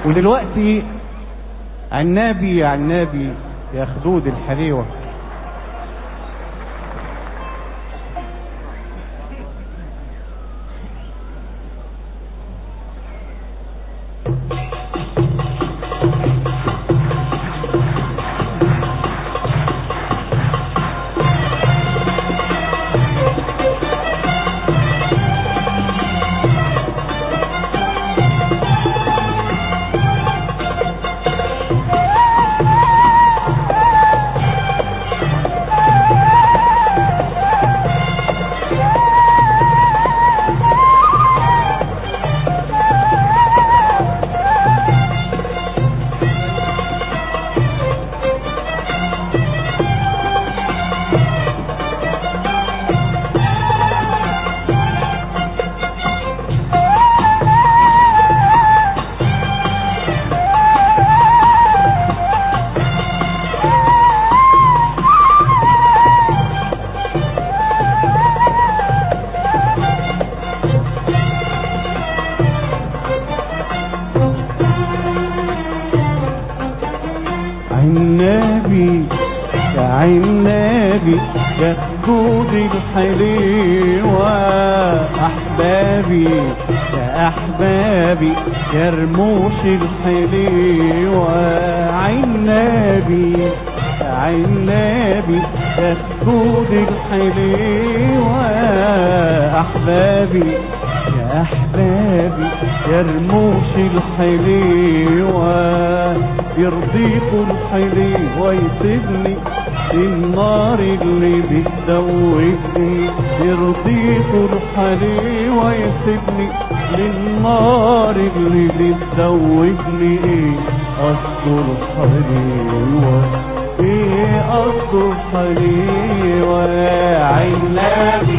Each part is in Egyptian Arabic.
ودلوقتي عنابي يا عنابي يا خدود الحليوة عنابي يا عنابي يا خدود الحليوة أحبابي يا أحبابي يا رموش الحليوة عنابي يا عنابي يا خدود الحليوة أحبابي يا أحبابي يا رموش الحليوة يرضيكوا الحليوة يسيبني النار اللي بتدوبني يرضيكوا الحليوة يسيبني للنار اللي بتدوبني ايه اصل الحليوة ايه اصل الحليوة عنابي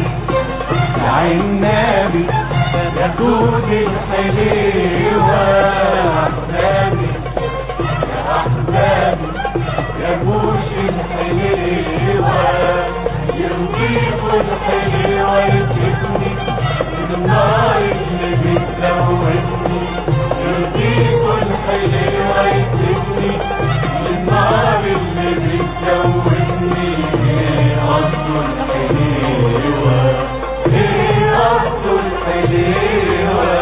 عنابي يا دود الحليوة أحبابي يا أحبابي يا بوش الحليوة يرضيك الحليوة يسيبني النار اللي بتلوثني يرضيك الحليوة يسيبني النار اللي بتلوثني أصل الحليوة ايه أصل الحليوة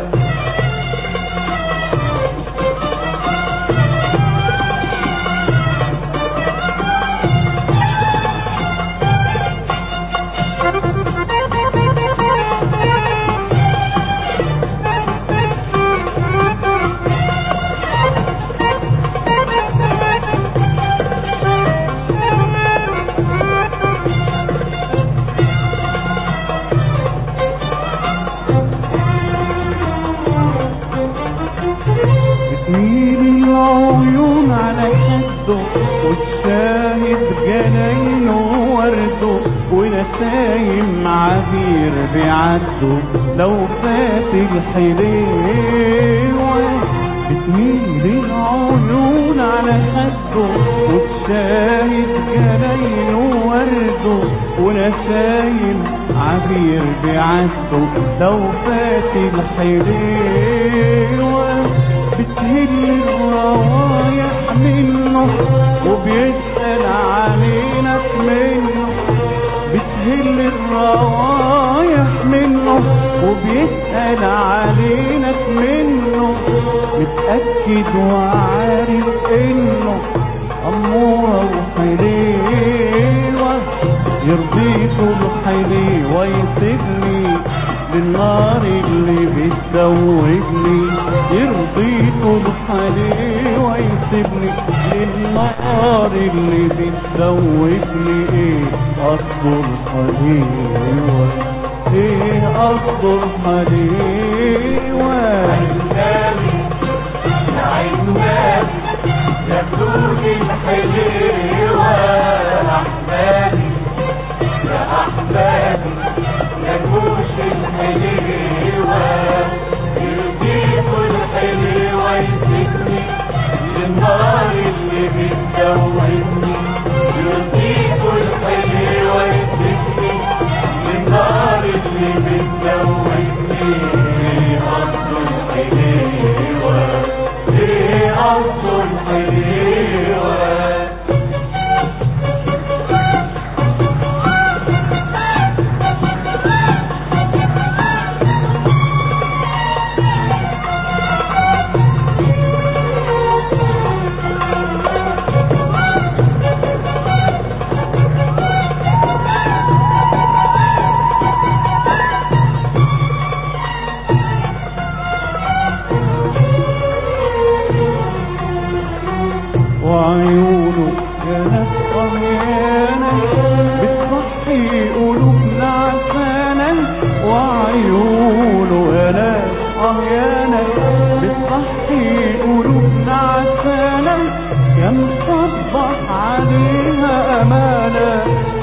بتميل العيون على خده والشاهد جناينه ورده ونسايم عبير بيعدوا لو فات الحليوة بتميل العيون على خده والشاهد جناينه ورده ونسايم عبير بيعدوا لو فات الحليوة بتهل الروايح منه وبيسأل علينا منه بتهل الروايح منه وبيسأل علينا منه متأكد وعارف انه أمورة وحليوة يرضيكوا الحليوة يسيبني للنار اللي بتزوجني يرضيكوا الحليوة يسيبني للنار اللي بتزوجني ايه اصل الحليوة ايه اصل الحليوة عنابي يا عنابي يا خدود الحليوة أحبابي يا أحبابي يا جوش الحليوة يرضيكوا الحليوة يسيبني للنار اللي بتدوبني يرضيكوا الحليوة يسيبني للنار اللي بتدوبني أصل الحليوة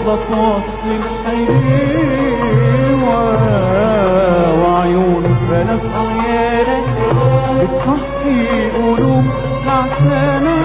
بتوصي الحليوة وعيونك بنات عيالك بتصحي قلوب نعسانة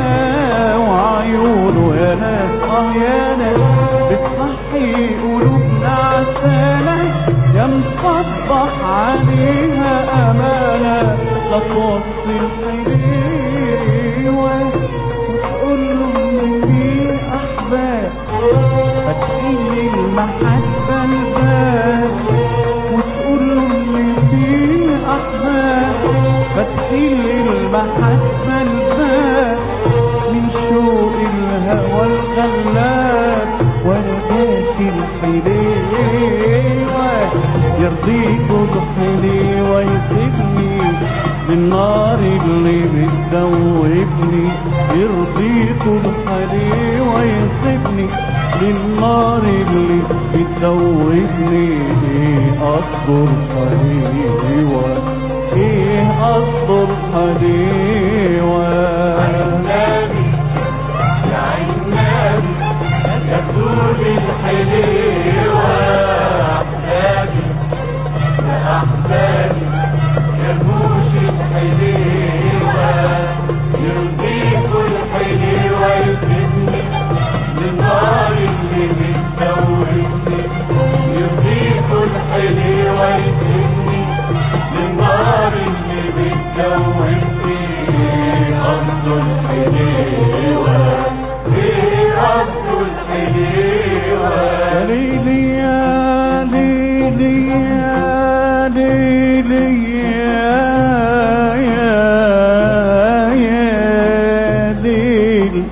وعيونه يا ناس عيانة بتصحي قلوب نعسانة يا مصبح عليها أمانة لا توصي الحليوة وتقول له مني أحباب فتحيل المحبة الباب وتقول له اللي فيه أحباب فتحيل المحبة الباب من شوق الهوى الخلاف وانا كاشي الحليوة يرضيك وتحلي ويسيبني للنار اللي بتدوبني يرضيك وتحلي ويسيبني للنار اللي بتدوبني ايه اصبر حليوة ايه اصبر حليوة النبي يا عين النبي يا بذور الحليوة أحبابي يا أحبابي يا رموش الحليوة يرضيكوا الحليوة يفيدني للنار اللي بتدوبني يرضيكوا الحليوة يفيدني للنار اللي بتدوبني قصد الحليوة ايه قصد الحليوة يا ليلي يا ليلي يا ليلي يا يا يا ليلي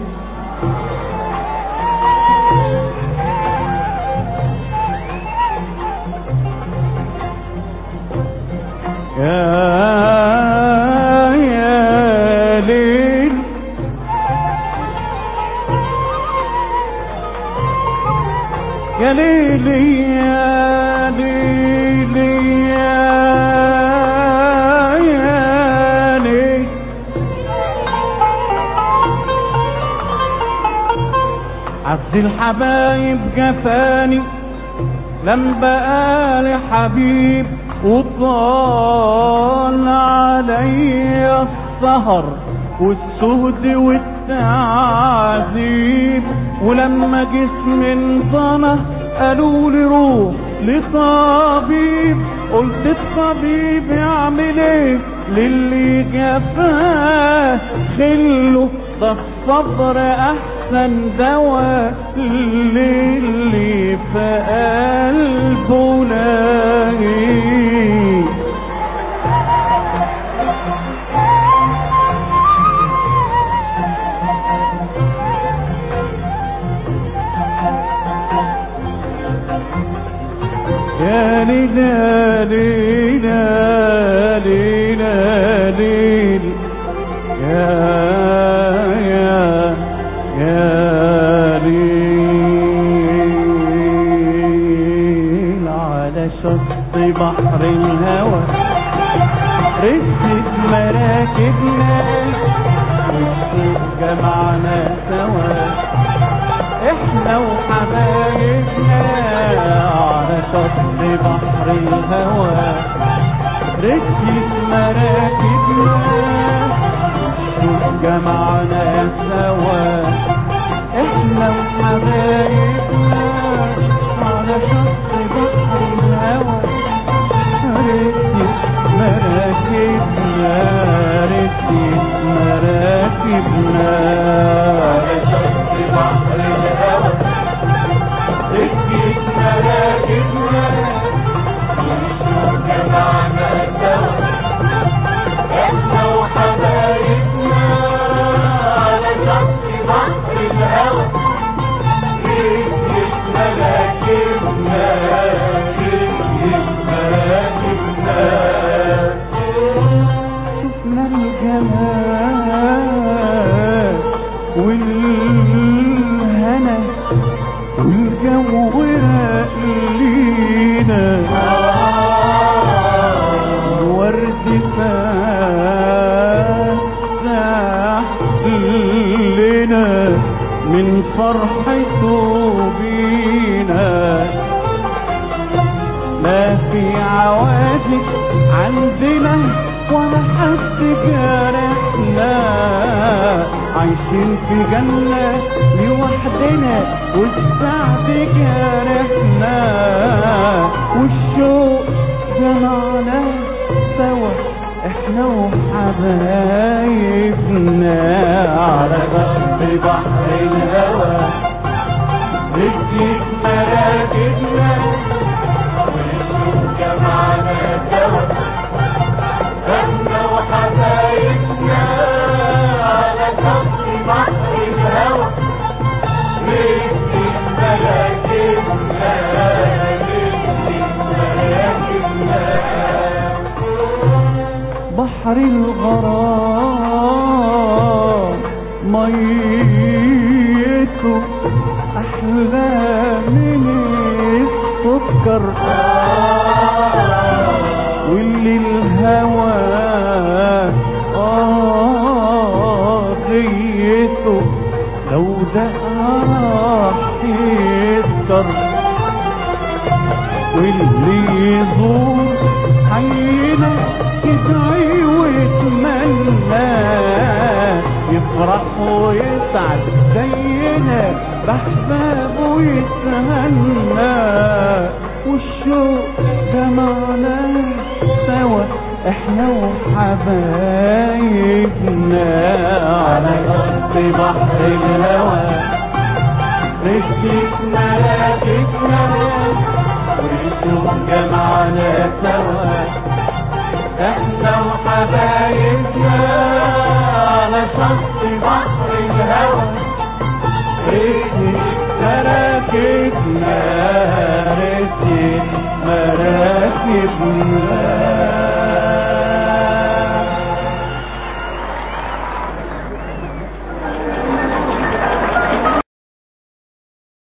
يا يا ليل يا ليلي يا ليلي يا يا ليل عبد الحبايب جفاني لم بقالي حبيب وطال علي السهر والسهد والتعذيب ولما جسمي انضنى قالوا لي روح لطبيب قلت الطبيب يعمل ايه للي جفاه خله ده الصبر احسن دواء للي في قلبه لاقي يا ليل يا ليل يا ليل يا ليل يا يا يا ليل على شط بحر الهوى رست مراكبنا والشوق جمعنا سوا احنا وحبايبنا على شط بحر الهوى ركبت مراكبنا والشوق جمعنا سوا احنا وحبايبنا على شط بحر الهوى ركبت مراكبنا ركبت مراكبنا على شط بحر الهوى ركبت مراكبنا والشوق جمعنا سوا احنا وحبايبنا على شط بحر الهوى ركبت مراكبنا ركبت مراكبنا شفنا الجمال والهنا والجو راق لينا الورد فاتح لنا من فرحته بينا عندنا ولا حد جارحنا عايشين في جنة لوحدنا والسعد جارحنا والشوق جمعنا سوا احنا وحبايبنا على ضرب بحر الهوى نجيب مراكبنا ونشوف جمعنا سوا احنا وحبايبنا على ضرب بحر الهوى نجيب مراكبنا نجيب مراكبنا بحر الغرام ميته احلى من السكر واللي الهوى آه غيته لو ده راح يسكر واللي يزور حينا يدعي ويتمنى يفرح ويسعد زينا بحبابه يتهنى والشوق جمعنا سوا احنا وحبايبنا على قصد بحر الهوى نشتيك مراكبنا ونشوف جمعنا سوا احنا وحبايبنا على شط بحر الهوى نشتيك مراكبنا مراكبنا